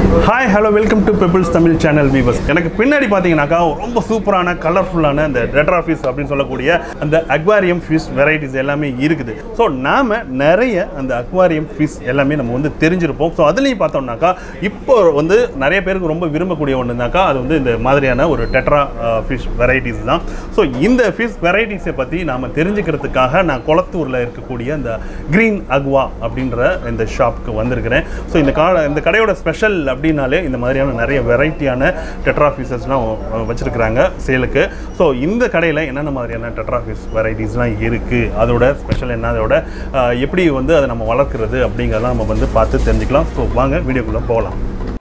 Hi hello welcome to pebbles Tamil channel viewers எனக்கு பின்னாடி பார்த்தீங்கன்னாக்கா ரொம்ப சூப்பரான கலர்ஃபுல்லான இந்த டெட்ரா ஃபிஷ் அப்படின்னு சொல்லக்கூடிய அந்த அக்வாரியம் ஃபிஷ் வெரைட்டிஸ் எல்லாமே இருக்குது ஸோ நாம் நிறைய அந்த அக்வாரியம் ஃபிஷ் எல்லாமே நம்ம வந்து தெரிஞ்சிருப்போம் ஸோ அதுலேயும் பார்த்தோம்னாக்கா இப்போ வந்து நிறைய பேருக்கு ரொம்ப விரும்பக்கூடிய ஒன்றுனாக்கா அது வந்து இந்த மாதிரியான ஒரு டெட்ரா ஃபிஷ் வெரைட்டிஸ் தான் ஸோ இந்த ஃபிஷ் வெரைட்டிஸை பற்றி நாம் தெரிஞ்சுக்கிறதுக்காக நான் குளத்தூரில் இருக்கக்கூடிய அந்த க்ரீன் அக்வா அப்படின்ற இந்த ஷாப்புக்கு வந்திருக்கிறேன் ஸோ இந்த கா இந்த கடையோட ஸ்பெஷல் அப்படின்னாலே இந்த மாதிரியான நிறைய வெரைட்டியான டெட்ராஃபீஸஸ்லாம் வச்சுருக்குறாங்க சேலுக்கு ஸோ இந்த கடையில் என்னென்ன மாதிரியான டெட்ராஃபீஸ் வெரைட்டிஸ்லாம் இருக்குது அதோட ஸ்பெஷல் என்ன அதோட அஹ், எப்படி வந்து அதை நம்ம வளர்க்குறது அப்படிங்கிறதெல்லாம் நம்ம வந்து பார்த்து தெரிஞ்சுக்கலாம் ஸோ வாங்க வீடியோக்குள்ளே போகலாம்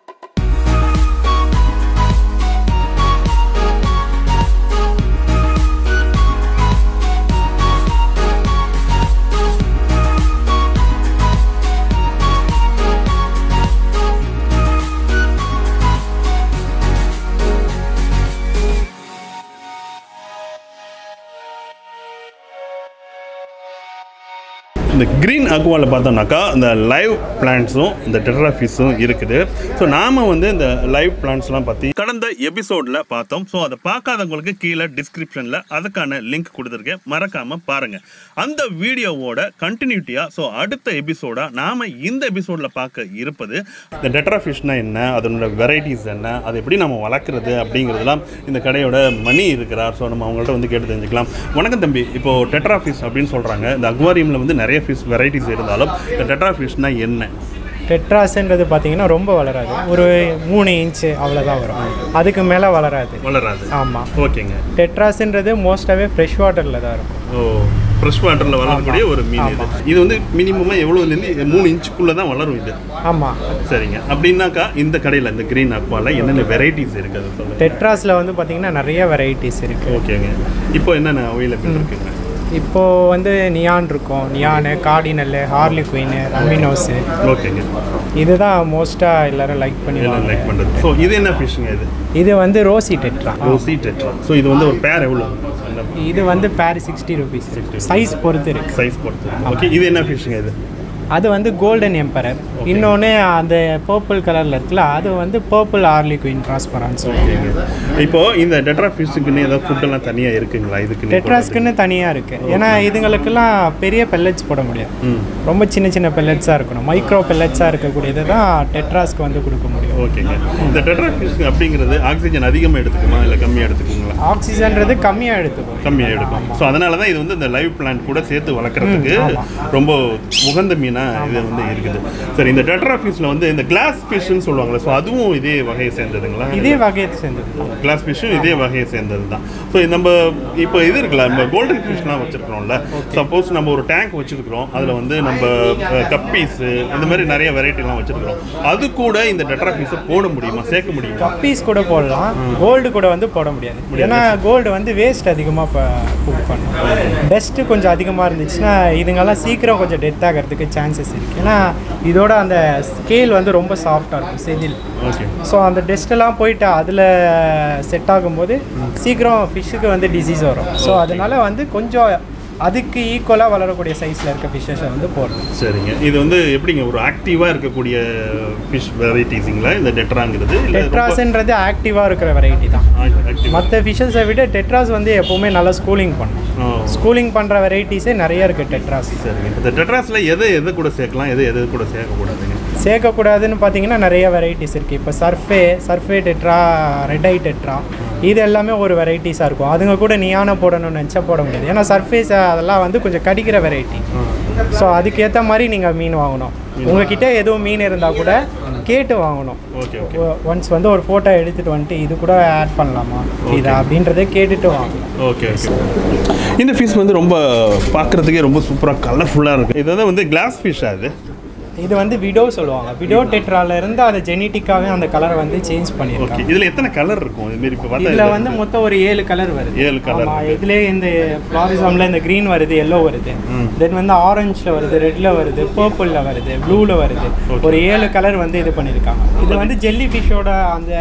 இந்த க்ரீன் அக்வாவில் பார்த்தோம்னாக்கா இந்த லைவ் பிளான்ட்ஸும் இந்த டெட்ராஃபிஸும் இருக்குது ஸோ நாம் வந்து இந்த லைவ் பிளான்ட்ஸ்லாம் பற்றி கடந்த எபிசோடில் பார்த்தோம் ஸோ அதை பார்க்காதவங்களுக்கு கீழே டிஸ்கிரிப்ஷனில் அதுக்கான லிங்க் கொடுத்துருக்கேன் மறக்காமல் பாருங்கள் அந்த வீடியோவோட கண்டினியூட்டியாக ஸோ அடுத்த எபிசோடாக நாம் இந்த எபிசோடில் பார்க்க இருப்பது இந்த டெட்ராஃபிஷ்னா என்ன அதனோட வெரைட்டிஸ் என்ன அதை எப்படி நம்ம வளர்க்குறது அப்படிங்கிறதுலாம் இந்த கடையோட மணி இருக்கிறார் ஸோ நம்ம அவங்கள்ட்ட வந்து கேட்டு தெரிஞ்சுக்கலாம் வணக்கம் தம்பி இப்போது டெட்ராஃபிஷ் அப்படின்னு சொல்கிறாங்க இந்த அக்வாரியமில் வந்து நிறைய ஃபிஷ் வெரைட்டிஸ் இருந்தாலும் இந்த டெட்ராஃபிஷ்னா என்ன டெட்ராஸ்ன்றது பார்த்தீங்கன்னா ரொம்ப வளராது ஒரு மூணு இன்ச்சு அவ்வளோதான் வரும் அதுக்கு மேலே வளராது வளராது ஆமாம் ஓகேங்க டெட்ராஸ்ன்றது மோஸ்ட்டாகவே ஃப்ரெஷ் வாட்டரில் தான் இருக்கும் ஓ ஃப்ரெஷ் வாட்டரில் வளரக்கூடிய ஒரு மீன் இது இது வந்து மினிமமாக எவ்வளோலேருந்து மூணு இன்ச்சுக்குள்ளே தான் வளரும் இது ஆமாம் சரிங்க அப்படின்னாக்கா இந்த கடையில் இந்த க்ரீன் அக்வாவில் என்னென்ன வெரைட்டிஸ் இருக்குது அதை சொல்லுங்கள் டெட்ராஸில் வந்து பார்த்தீங்கன்னா நிறைய வெரைட்டிஸ் இருக்குது ஓகேங்க இப்போ என்னென்ன அவைலபிள் இருக்குங்க இப்போது வந்து நியான் இருக்கும் neon cardinal harlequin rummynose ஓகேங்க இதுதான் மோஸ்ட்டாக எல்லாரும் லைக் எல்லாம் பண்ணுவாங்க லைக் பண்ணுறது ஸோ இது என்ன ஃபிஷ்ஷுங்க இது இது வந்து rosy tetra rosy tetra so இது வந்து ஒரு பேர் எவ்வளோ இது வந்து பேர் சிக்ஸ்டி ருபீஸ் சைஸ் பொறுத்து இருக்கு சைஸ் பொறுத்து ஓகே இது என்ன ஃபிஷ்ஷுங்க இது அது வந்து கோல்டன் எம்பரர் இன்னொன்று அந்த பர்பிள் கலரில் இருக்குல்ல அது வந்து பர்பிள் ஆர்லி குயின் ட்ரான்ஸ்பரன்ஸ் ஓகேங்க இப்போ இந்த டெட்ரா ஃபிஷ்ஷுக்குன்னு ஏதாவது ஃபுட்டெல்லாம் தனியாக இருக்குங்களா இதுக்கு டெட்ராஸ்க்குன்னு தனியாக இருக்குது ஏன்னா இதுங்களுக்கெல்லாம் பெரிய பெல்லட்ஸ் போட முடியாது ம் ரொம்ப சின்ன சின்ன பெல்லட்ஸாக இருக்கணும் மைக்ரோ பெல்லட்ஸாக இருக்கக்கூடியது தான் டெட்ராஸ்க்கு வந்து கொடுக்க முடியும் ஓகேங்க இந்த டெட்ரா ஃபிஷ் அப்படிங்கிறது ஆக்சிஜன் அதிகமாக எடுத்துக்குமா இல்லை கம்மியாக எடுத்துக்குங்களா ஆக்சிஜன்றது கம்மியாக எடுத்துக்கும் கம்மியாக எடுக்கும் ஸோ அதனால தான் இது வந்து இந்த லைவ் பிளான்ட் கூட சேர்த்து வளர்க்குறதுக்கு ரொம்ப உகந்த மீனாக இது வந்து இருக்குது சரி இந்த டெட்ரா ஃபிஷ்ல வந்து இந்த கிளாஸ் ஃபிஷ்னு சொல்லுவாங்கல்ல ஸோ அதுவும் இதே வகையை சேர்ந்ததுங்களா இதே வகையை சேர்ந்தது கிளாஸ் ஃபிஷ்ஷும் இதே வகையை சேர்ந்தது தான் ஸோ நம்ம இப்போ இது இருக்குல்ல நம்ம கோல்டன் ஃபிஷ்லாம் வச்சுருக்கிறோம்ல சப்போஸ் நம்ம ஒரு டேங்க் வச்சுருக்கிறோம் அதில் வந்து நம்ம கப்பீஸு இந்த மாதிரி நிறைய வெரைட்டிலாம் வச்சுருக்கிறோம் அது கூட இந்த டெட்ரா ஃபிஷ்ஷை போட முடியுமா சேர்க்க முடியுமா கப்பீஸ் கூட போடலாம் கோல்டு கூட வந்து போட முடியாது ஏன்னா கோல்டு வந்து வேஸ்ட் அதிகமாக குக் பண்ணும் டஸ்ட்டு கொஞ்சம் அதிகமாக இருந்துச்சுன்னா இதுங்கெல்லாம் சீக்கிரம் கொஞ்சம் டெத் ஆகிறதுக்கு சான்சஸ் இருக்குது ஏன்னா இதோட அந்த ஸ்கேல் வந்து ரொம்ப சாஃப்டாக இருக்கும் செதில் ஓகே ஸோ அந்த டெஸ்ட்டெல்லாம் போயிட்டு அதில் செட் ஆகும்போது சீக்கிரம் ஃபிஷ்ஷுக்கு வந்து டிசீஸ் வரும் ஸோ அதனால வந்து கொஞ்சம் அதுக்கு ஈக்குவலாக வளரக்கூடிய சைஸில் இருக்க ஃபிஷ்ஷஸை வந்து போடணும் சரிங்க இது வந்து எப்படிங்க ஒரு ஆக்டிவாக இருக்கக்கூடிய ஃபிஷ் வெரைட்டிஸுங்களா இந்த டெட்ராங்கிறது இல்லை டெட்ராஸ்ன்றது ஆக்டிவாக இருக்கிற வெரைட்டி தான் ஆக்டிவ் மற்ற ஃபிஷ்ஷஸை விட டெட்ராஸ் வந்து எப்போவுமே நல்லா ஸ்கூலிங் பண்ணும் ஸ்கூலிங் பண்ணுற வெரைட்டிஸே நிறைய இருக்குது டெட்ராஸ் சரிங்க இந்த டெட்ராஸில் எதை எது கூட சேர்க்கலாம் எது எது கூட சேர்க்கக்கூடாதுங்க சேர்க்கக்கூடாதுன்னு பார்த்தீங்கன்னா நிறைய வெரைட்டிஸ் இருக்குது இப்போ serpae serpae tetra red eye tetra இது எல்லாமே ஒரு வெரைட்டிஸாக இருக்கும் அதுங்க கூட நியான போடணும்னு நினச்சா போட முடியாது ஏன்னா சர்ஃபேஸ் அதெல்லாம் வந்து கொஞ்சம் கடிக்கிற வெரைட்டி ஸோ அதுக்கேற்ற மாதிரி நீங்கள் மீன் வாங்கணும் உங்ககிட்ட எதுவும் மீன் இருந்தால் கூட கேட்டு வாங்கணும் ஓகே ஓகே ஒன்ஸ் வந்து ஒரு ஃபோட்டோ எடுத்துகிட்டு வந்துட்டு இது கூட ஆட் பண்ணலாமா இதா அப்படின்றத கேட்டுட்டு வாங்கலாம் ஓகே ஓகே இந்த ஃபிஷ் வந்து ரொம்ப பார்க்குறதுக்கே ரொம்ப சூப்பராக கலர்ஃபுல்லாக இருக்குது இது வந்து வந்து கிளாஸ் ஃபிஷ்ஷா இது இது வந்து விடோ சொல்லுவாங்க விடோ டெட்ரால இருந்து அதை ஜெனட்டிக்காவே அந்த கலரை வந்து சேஞ்ச் ஓகே பண்ணியிருக்காங்க இதில் எத்தனை கலர் இருக்கும் இதுமாரி இப்போ பார்த்தா இதுல வந்து மொத்தம் ஒரு ஏழு கலர் வருது ஏழு கலர் ஆமா இதுலயே இந்த ஃப்ளாரிசம்ல இந்த green வருது எல்லோ வருது தென் வந்து ஆரஞ்சில் வருது ரெட்ல வருது பர்பிளில் வருது ப்ளூவில் வருது ஒரு ஏழு கலர் வந்து இது பண்ணியிருக்காங்க இது வந்து ஜெல்லி ஃபிஷ்ஷோட அந்த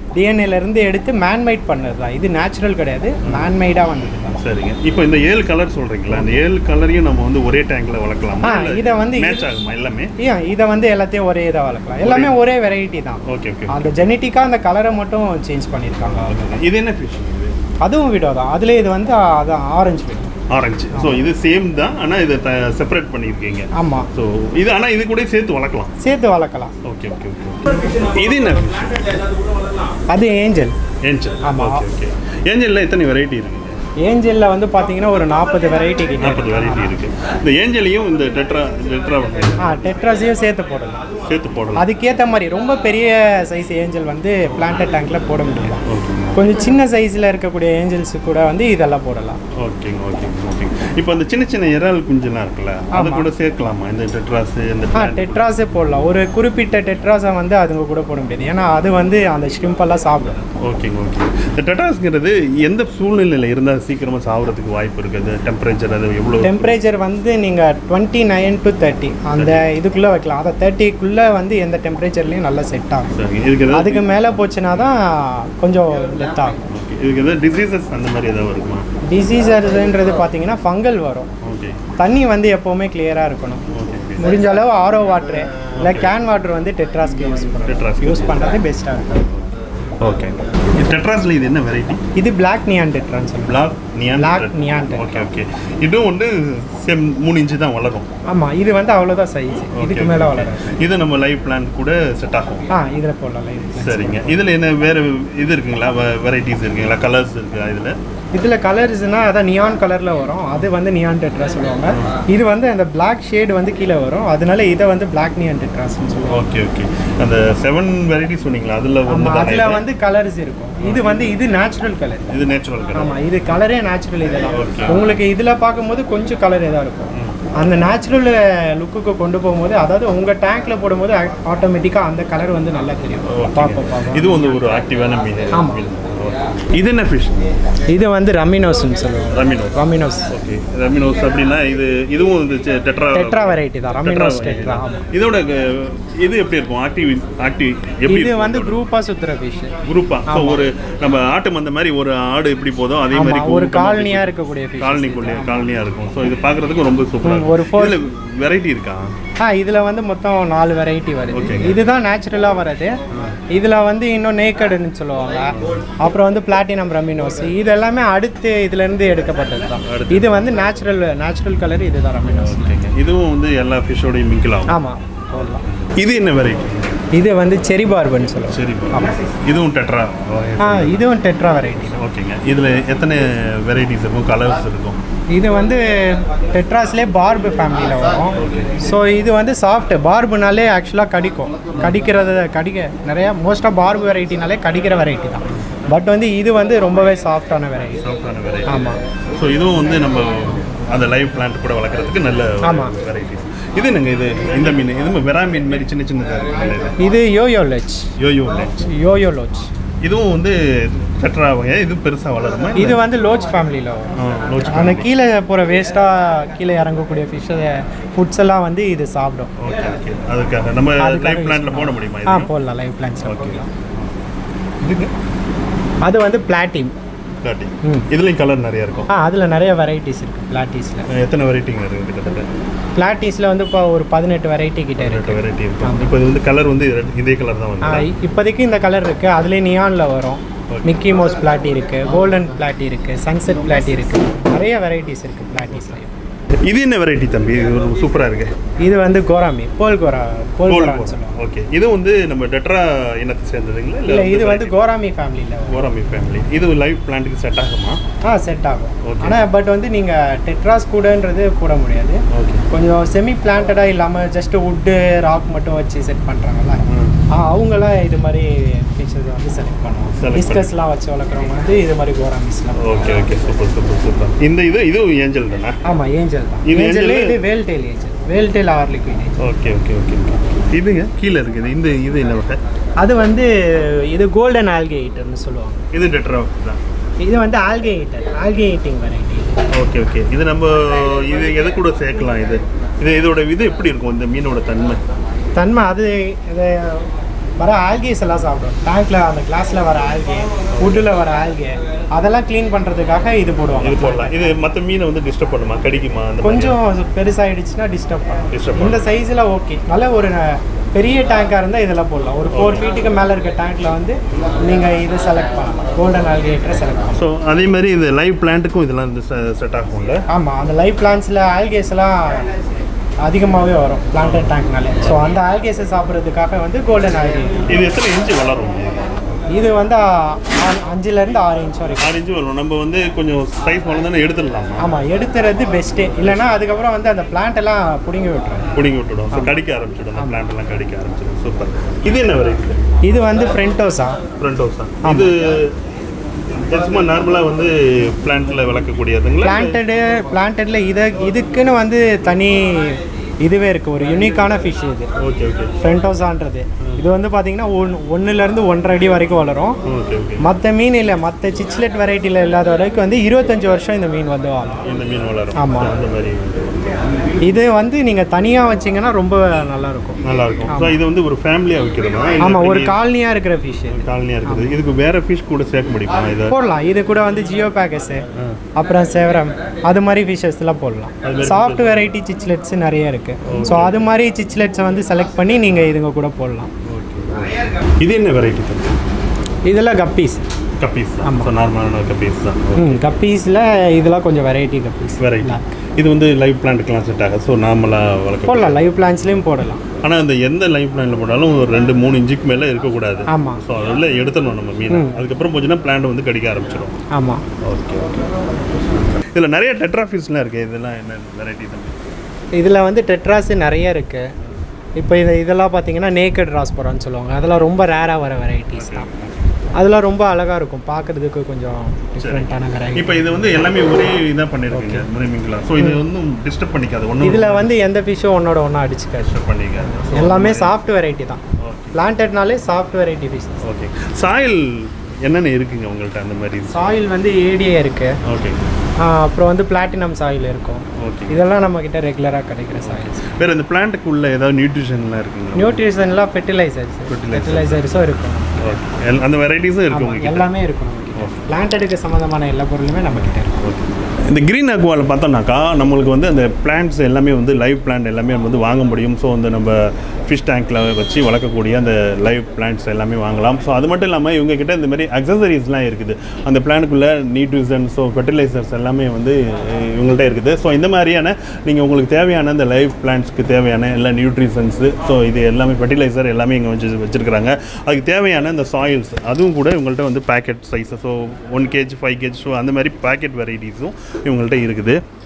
டிஎன்ஏலேருந்து எடுத்து மேன்மேட் பண்ணது தான் இது நேச்சுரல் கிடையாது மேன்மேடாக வந்தது தான் சரிங்க இப்போ இந்த ஏழு கலர் சொல்றீங்களா அந்த ஏழு கலரையும் நம்ம வந்து ஒரே டேங்க்ல வளர்க்கலாமா ஆ, இதை வந்து மேட்ச் ஆகுமா எல்லாமே ஏன் இதை வந்து எல்லாத்தையும் ஒரே இதாக வளர்க்கலாம் எல்லாமே ஒரே வெரைட்டி தான் ஓகே ஓகே அந்த ஜெனட்டிக்காக அந்த கலரை மட்டும் சேஞ்ச் பண்ணியிருக்காங்க அவ்வளவுதான். இது என்ன ஃபிஷ் இது அதுவும் விடோ தான் அதுலேயே இது வந்து அதான் ஆரஞ்சு விடோ ஆரஞ்சு ஸோ இது சேம் தான் ஆனால் இதை செப்பரேட் பண்ணியிருக்கீங்க ஆமாம் ஸோ இது ஆனால் இது கூட சேர்த்து வளர்க்கலாம் சேர்த்து வளர்க்கலாம் ஓகே ஓகே ஓகே இது என்ன ஃபிஷ் அது ஏஞ்சல் ஏஞ்சல் ஆமா. ஓகே ஓகே ஏஞ்சலில் எத்தனை வெரைட்டி இருக்குங்க ஏஞ்சலில் வந்து பார்த்தீங்கன்னா ஒரு நாற்பது வெரைட்டி கிட்ட நாற்பது வெரைட்டி இருக்கு இந்த ஏஞ்சலையும் இந்த டெட்ரா டெட்ரா ஆ டெட்ராஸையும் சேர்த்து போடலாம் சேர்த்து போடலாம் அதுக்கேற்ற மாதிரி ரொம்ப பெரிய சைஸ் ஏஞ்சல் வந்து பிளான்டட் டேங்க்கில் போட முடியாது ஓகே கொஞ்சம் சின்ன சைஸில் இருக்கக்கூடிய ஏஞ்சல்ஸ் கூட வந்து இதெல்லாம் போடலாம் ஓகேங்க ஓகேங்க ஓகேங்க இப்போ அந்த சின்ன சின்ன இறால் குஞ்செல்லாம் இருக்குல்ல அது ஆமா. கூட சேர்க்கலாமா இந்த டெட்ராஸ் இந்த ஆ டெட்ராஸே போடலாம் ஒரு குறிப்பிட்ட டெட்ராஸை வந்து அதுங்க கூட போட முடியாது ஏன்னா அது வந்து அந்த ஷ்ரிம்பெல்லாம் சாப்பிடும் ஓகேங்க ஓகே இந்த டெட்ராஸ்ங்கிறது எந்த சூழ்நிலையில் இருந்தால் சீக்கிரமாக சாவறதுக்கு வாய்ப்பு இருக்குது டெம்பரேச்சர் அது எவ்வளோ டெம்பரேச்சர் வந்து நீங்கள் டுவெண்ட்டி நைன் டு தேர்ட்டி அந்த இதுக்குள்ளே வைக்கலாம் அதை தேர்ட்டிக்குள்ளே வந்து எந்த டெம்பரேச்சர்லேயும் நல்லா செட் ஆகும் சரிங்க இதுக்கு எதாவது அதுக்கு மேலே போச்சுன்னா தான் கொஞ்சம் டெத் ஆகும் ஓகே இதுக்கு எதாவது டிசீசஸ் அந்த மாதிரி ஏதாவது இருக்குமா டிசீஸர்ன்றது பார்த்தீங்கன்னா ஃபங்கல் வரும் ஓகே தண்ணி வந்து எப்போவுமே கிளியராக இருக்கணும் ஓகே ஓகே முடிஞ்ச அளவு ஆரோ வாட்ரு இல்லை கேன் வாட்டர் வந்து டெட்ராஸ்க்கு யூஸ் பண்ணுறோம் Tetras. யூஸ் பண்ணுறது பெஸ்ட்டாக இருக்கும் ஓகே டெட்ராஸில் இது என்ன வெரைட்டி இது பிளாக் நியான் டெட்ரான்னு சொல்லுவாங்க black neon Black neon tetra. Okay okay இதுவும் வந்து சேம் மூணு இன்ச்சு தான் வளரும் ஆமாம் இது வந்து அவ்வளோதான் சைஸ் இதுக்கு மேலே வளராது இது நம்ம லைவ் பிளான்ட் கூட செட் ஆகும் ஆ இதில் போடலாம் இது சரிங்க இதில் என்ன வேறு இது இருக்குங்களா வெரைட்டிஸ் இருக்குங்களா கலர்ஸ் இருக்குங்களா இதில் இதில் கலர்ஸ்னால் அதான் நியான் கலரில் வரும் அது வந்து நியான் டெட்ரா சொல்லுவாங்க இது வந்து அந்த பிளாக் ஷேடு வந்து கீழே வரும் அதனால இதை வந்து பிளாக் நியான் டெட்ராஸ்னு சொல்லுவாங்க ஓகே ஓகே அந்த செவன் வெரைட்டி சொன்னீங்களா அதில் ஒன்று ஆமாம் அதில் வந்து கலர்ஸ் இருக்கும் இது வந்து இது நேச்சுரல் கலர் இது நேச்சுரல் கலர் ஆமாம் இது கலரே நேச்சுரல் இதெல்லாம் Okay. உங்களுக்கு இதில் பார்க்கும்போது கொஞ்சம் கலர் இதாக இருக்கும் அந்த நேச்சுரல் லுக்குக்கு கொண்டு போகும்போது அதாவது உங்கள் டேங்க்ல போடும்போது ஆட்டோமேட்டிக்காக அந்த கலர் வந்து நல்லா தெரியும் பார்ப்போம் பார்ப்போம் இது வந்து ஒரு ஆக்டிவான மீன் ஆமா. மீன். இது என்ன ஃபிஷ் இது வந்து ரமினோஸ்னு சொல்லுவாங்க ரமினோஸ் ரமினோஸ் ஓகே ரமினோஸ் அப்படின்னா இது இதுவும் இந்த டெட்ரா டெட்ரா வெரைட்டி தான் ரமினோஸ் டெட்ரா ஆமாம் இதோட அஹ், இது எப்படி இருக்கும் ஆக்டிவ் ஆக்டிவ் எப்படி இது வந்து குரூப்பாக சுற்றுற ஃபிஷ் குரூப்பா ஸோ ஒரு நம்ம ஆட்டு மந்த மாதிரி ஒரு ஆடு எப்படி போதோ அதே மாதிரி ஆமாம் ஒரு கூட்டம் அப்படி காலனியாக இருக்கக்கூடிய ஃபிஷ் காலனிக்குள்ளே காலனியாக இருக்கும் ஸோ இது பார்க்குறதுக்கு ரொம்ப சூப்பராக ஒரு four- இதில் வெரைட்டி இருக்கா ஆ இதில் வந்து மொத்தம் நாலு வெரைட்டி வருது ஓகேங்க. இதுதான் நேச்சுரலாக வர்றது இதில் வந்து இன்னும் நேக்கடுன்னு சொல்லுவாங்க அப்புறம் வந்து பிளாட்டினம் ரமினோஸ் இது எல்லாமே அடுத்து இதுலேருந்து எடுக்கப்பட்டது தான் இது வந்து நேச்சுரல் நேச்சுரல் கலர் இதுதான் ரமினோஸ் ஓகேங்க இதுவும் வந்து எல்லா ஃபிஷ்ஷோடையும் மிங்கிள் ஆகும் ஆமாம் போடலாம் இது என்ன வெரைட்டி இது வந்து செரி பார்புன்னு சொல்லுவாங்க சரி ஆமாம் இதுவும் டெட்ரா ஆ இதுவும் டெட்ரா வெரைட்டி ஓகேங்க இதில் எத்தனை வெரைட்டிஸ் இருக்கும் கலர்ஸ் இருக்கும் இது வந்து டெட்ராஸ்லேயே பார்பு ஃபேமிலியில் வரும் ஸோ இது வந்து சாஃப்ட் பார்புனாலே ஆக்சுவலாக கடிக்கும் கடிக்கிறது கடிக்க நிறைய மோஸ்ட்டாக பார்பு வெரைட்டினாலே கடிக்கிற வெரைட்டி தான் பட் வந்து இது வந்து ரொம்பவே சாஃப்டான வெரைட்டி சாஃப்டான வெரைட்டி ஆமாம் ஸோ இதுவும் வந்து நம்ம அந்த லைவ் பிளான்ட் கூட வளர்க்குறதுக்கு நல்ல ஆமா. வெரைட்டிஸ் இது என்னங்க இது இந்த மீன் இது வெறா மீன் மாதிரி சின்ன சின்னதாக இருக்குல்ல இது இது yoyo loach yoyo loach yoyo loach இதுவும் வந்து டெட்ரா வகை இது பெருசாக வளருமா இது வந்து லோச் ஃபேமிலியில் வரும் ஆ, லோச் அந்த கீழே போகிற வேஸ்ட்டாக கீழே இறங்கக்கூடிய ஃபிஷ் ஃபுட்ஸ் எல்லாம் வந்து இது சாப்பிடும் ஓகே ஓகே அதுக்காக நம்ம அதுக்காக லைவ் use பிளான்ட்ல போட முடியுமா ஆ இது போடலாம் லைவ் பிளான்ஸில் ஓகே போடலாம் இதுங்க அது வந்து பிளாட்டிம் காட்டி ம். இதுலேயும் கலர் நிறைய இருக்கும் ஆ அதில் நிறைய வெரைட்டிஸ் இருக்குது பிளாட்டிஸில் எத்தனை வெரைட்டிங்க இருக்குது கிட்டத்தட்ட பிளாட்டிஸில் வந்து இப்போ ஒரு பதினெட்டு வெரைட்டி கிட்ட ரெண்டு இருக்கு வெரைட்டி இருக்கும் இப்போ இது வந்து கலர் வந்து இது- இதே கலர் தான் ஆ, வந்து இப்போதைக்கு இந்த கலர் இருக்குது அதுலேயே நியானில் வரும் மிக்கி மோஸ் பிளாட்டி இருக்குது கோல்டன் பிளாட்டி இருக்குது சன்செட் பிளாட்டி இருக்குது நிறைய வெரைட்டிஸ் இருக்குது பிளாட்டிஸ்லேயும் இது என்ன வெரைட்டி தம்பி இது ஒரு சூப்பராக இருக்கு இது வந்து கோராமி போல் கோரா போல் கோரான்னு சொல்லுவாங்க ஓகே இது வந்து நம்ம டெட்ரா இனத்தை சேர்ந்ததுங்களா இல்லை இது வந்து கோராமி ஃபேமிலியில் வரும் ஓராமி ஃபேமிலி இது லைவ் பிளான்ட்டுக்கு செட் ஆகுமா ஆ செட் ஆகும் Okay. ஆனால் பட் வந்து நீங்கள் டெட்ராஸ் கூடன்றது போட முடியாது ஓகே கொஞ்சம் செமி பிளான்டடாக இல்லாமல் ஜஸ்ட் வுட்டு ராக் மட்டும் வச்சு செட் பண்ணுறாங்கல்ல ஆ அவங்களாம் இது மாதிரி ஃபிஷஸ் வந்து செலக்ட் பண்ணுவாங்க Select டிஸ்கஸ்லாம் வச்சு வளர்க்குறவங்க வந்து இது மாதிரி கோராமிஸ்லாம் okay okay super super super இந்த இது இது ஏஞ்சல் தானே ஆமாம் ஏஞ்சல் தான் இது ஏஞ்சல் angel? இது veil tail angel veil tail or liquid angel okay okay okay இதுங்க கீழே இருக்குது இந்த இது என்ன வகை அது வந்து இது கோல்டன் ஆல்கே ஈட்டர்னு சொல்லுவாங்க இது டெட்ரா தான் இது வந்து algae eater algae eating variety okay okay இது நம்ம இது எது கூட சேர்க்கலாம் இது இது இதோட இது எப்படி இருக்கும் இந்த மீனோட தன்மை தன்மை அது இது வர ஆல்கேஸ் எல்லாம் சாப்பிடும் டேங்க்ல அந்த கிளாஸ்ல வர ஆல்கே வுட்டில் வர ஆல்கே அதெல்லாம் க்ளீன் பண்ணுறதுக்காக இது போடுவாங்க இது போடலாம் இது மற்ற மீனை வந்து டிஸ்டர்ப் பண்ணுமா கடிக்குமா அந்த மாதிரி? கொஞ்சம் பெருசாகிடுச்சுன்னா டிஸ்டர்ப் Disturb பண்ணும் இந்த சைஸில் ஓகே நல்ல ஒரு பெரிய டேங்காக இருந்தால் இதெல்லாம் போடலாம் ஒரு ஃபோர் ஃபீட்டுக்கு மேலே இருக்க டேங்க்கில் வந்து நீங்கள் இது செலக்ட் பண்ணலாம் கோல்டன் ஆல்கேட்டரை செலக்ட் பண்ணலாம் ஸோ அதே மாதிரி இந்த லைவ் பிளான்ட்டுக்கும் இதெல்லாம் இந்த செட் ஆகும்ல ஆமாம் அந்த லைஃப் பிளான்ஸில் ஆல்கேஸ்லாம் அதிகமாகவே வரும் பிளான்டட் டேங்க்னாலே ஸோ அந்த ஆல்கேஸை சாப்பிட்றதுக்காக வந்து கோல்டன் ஆல்கே இது எத்தனை இன்ச்சு வளரும் இது வந்து ஆ- அஞ்சுலேருந்து ஆறு இன்ச் வரைக்கும் ஆறு இன்ச்சு வரும் நம்ம வந்து கொஞ்சம் சைஸ் வளர்ந்தானே எடுத்துடலாமா ஆமாம் எடுத்துறது பெஸ்ட்டு இல்லைன்னா அதுக்கப்புறம் வந்து அந்த plant எல்லாம் பிடுங்கி விட்டுரும் பிடிங்கி விட்டுடும் ஸோ கடிக்க ஆரம்பிச்சிடும் அந்த பிளான்ட் எல்லாம் கடிக்க ஆரம்பிச்சிடும் சூப்பர் இது என்ன வெரைட்டி இது வந்து ஃப்ரெண்டோஸா ஃப்ரண்ட் ஹவுஸா இது சும்மா நார்மலாக வந்து பிளான்ட்டில் வளர்க்கக்கூடியதுங்களா பிளான்டடு பிளான்டடில் இதை இதுக்குன்னு வந்து தனி இதுவே இருக்குது ஒரு யூனிக்கான ஃபிஷ் இது ஓகே ஓகே ஃப்ரெண்டோஸான்றது இது வந்து பார்த்தீங்கன்னா ஒன் ஒன்றுலேருந்து ஒன்றரை அடி வரைக்கும் வளரும் ஓகே ஓகே மற்ற மீன் இல்லை மற்ற சிச்லெட் வெரைட்டியில் இல்லாத வரைக்கும் வந்து இருபத்தஞ்சி வருஷம் இந்த மீன் வந்து வாழும் இந்த மீன் வளரும் ஆமா. So, அந்த மாதிரி இது வந்து நீங்கள் தனியாக வச்சிங்கன்னா ரொம்ப நல்லாயிருக்கும் நல்லா இருக்கும் ஸோ இது வந்து ஒரு ஃபேமிலியாக வைக்கிறோமா ஆமாம் ஒரு காலனியாக இருக்கிற ஃபிஷ் இது காலனியாக இருக்குது இதுக்கு வேற ஃபிஷ் கூட சேர்க்க முடியுமா இதை போடலாம் இது கூட வந்து ஜியோ பேக்கஸு அப்புறம் சேவரம் அது மாதிரி ஃபிஷஸ்லாம் போடலாம் சாஃப்ட் வெரைட்டி சிச்லெட்ஸ் நிறைய இருக்குது ஸோ அது மாதிரி சிச்லெட்ஸை வந்து செலக்ட் பண்ணி நீங்கள் இதுங்க கூட போடலாம் இது என்ன வெரைட்டி தான் இதில் கப்பீஸ் கப்பீஸ் தான் ஸோ நார்மலான கப்பீஸ் தான் ம் கப்பீஸில் இதெல்லாம் கொஞ்சம் வெரைட்டி கப்பீஸ் வெரைட்டி இது வந்து லைவ் பிளான்ட்டுக்கெலாம் செட் ஆகாது ஸோ நார்மலாக வளர்க்க போடலாம் லைவ் பிளான்ஸ்லேயும் போடலாம் ஆனால் அந்த எந்த லைவ் பிளான்ல போட்டாலும் ஒரு ரெண்டு மூணு இன்ச்சுக்கு மேலே இருக்கக்கூடாது ஆமாம் ஸோ அதில் எடுத்துடணும் நம்ம மீன் அதுக்கப்புறம் போச்சுன்னா பிளான்ட் வந்து கடிக்க ஆரம்பிச்சிடும் ஆமாம் ஓகே ஓகே இதில் நிறைய டெட்ராஃபிஷ்லாம் இருக்குது இதெல்லாம் என்ன வெரைட்டி தான் இதில் வந்து டெட்ராஸ் நிறைய இருக்குது இப்போ இது இதெல்லாம் பார்த்தீங்கன்னா நேக்கட் ராஸ்பரான்னு சொல்லுவாங்க அதெல்லாம் ரொம்ப ரேராக வர வெரைட்டிஸ் தான் அதெல்லாம் ரொம்ப அழகாக இருக்கும் பார்க்குறதுக்கு கொஞ்சம் டிஃப்ரெண்ட்டான வெரைட்டி இப்போ இது வந்து எல்லாமே ஒரே இதாக பண்ணியிருக்கீங்க முறைமிங்களா ஸோ இது ஒன்றும் டிஸ்டர்ப் பண்ணிக்காது ஒன்றும் இதில் வந்து எந்த ஃபிஷ்ஷும் ஒன்னோட ஒன்றா அடிச்சுக்காது டிஸ்டர்ப் பண்ணிக்காது So, எல்லாமே சாஃப்ட் வெரைட்டி தான் ஓகே பிளான்டட்னாலே soft variety fish okay soil என்னென்ன இருக்குங்க உங்கள்கிட்ட அந்த மாதிரி சாயில் வந்து ஏடிஏ இருக்குது ஓகே அப்புறம் வந்து பிளாட்டினம் சாயில் இருக்கும் ஓகே இதெல்லாம் நம்மக்கிட்ட ரெகுலராக கிடைக்கிற சாயில்ஸ் வேறு இந்த பிளான்ட்டுக்குள்ள ஏதாவது நியூட்ரிஷன்லாம் இருக்குங்க நியூட்ரிஷன்லாம் ஃபெர்டிலைசர்ஸ் ஃபெர்டிலைசர்ஸும் இருக்கும் ஓகே அந்த வெரைட்டிஸும் இருக்கு ஆமா, உங்ககிட்ட எல்லாமே இருக்கும் நம்மக்கிட்ட பிளான்டடுக்கு சம்மந்தமான எல்லா பொருளுமே நம்மக்கிட்ட இருக்கும் இந்த க்ரீன் அக்வாவில் பார்த்தோம்னாக்கா நம்மளுக்கு வந்து அந்த பிளான்ட்ஸ் எல்லாமே வந்து லைவ் பிளான்ட் எல்லாமே வந்து வாங்க முடியும் ஸோ அந்த நம்ம ஃபிஷ் டேங்க்கில் வச்சு வளர்க்கக்கூடிய அந்த லைவ் பிளான்ட்ஸ் எல்லாமே வாங்கலாம் ஸோ அது மட்டும் இல்லாமல் இவங்க கிட்ட இந்த மாதிரி அக்சசரிஸ்லாம் இருக்குது அந்த பிளானுக்குள்ளே நியூட்ரிஷன் ஸோ ஃபெர்டிலைசர்ஸ் எல்லாமே வந்து அஹ், இவங்கள்ட்ட இருக்குது ஸோ இந்த மாதிரியான நீங்கள் உங்களுக்கு தேவையான அந்த லைவ் பிளான்ட்ஸ்க்கு தேவையான எல்லா நியூட்ரிஷன்ஸு ஸோ இது எல்லாமே ஃபெர்டிலைசர் எல்லாமே இங்கே வச்சு வச்சுருக்காங்க அதுக்கு தேவையான இந்த சாயில்ஸ் அதுவும் கூட இவங்கள்ட்ட வந்து packet sizes so one KG five KG so அந்த மாதிரி பேக்கெட் வெரைட்டிஸும் இவங்கள்ட்ட இருக்குது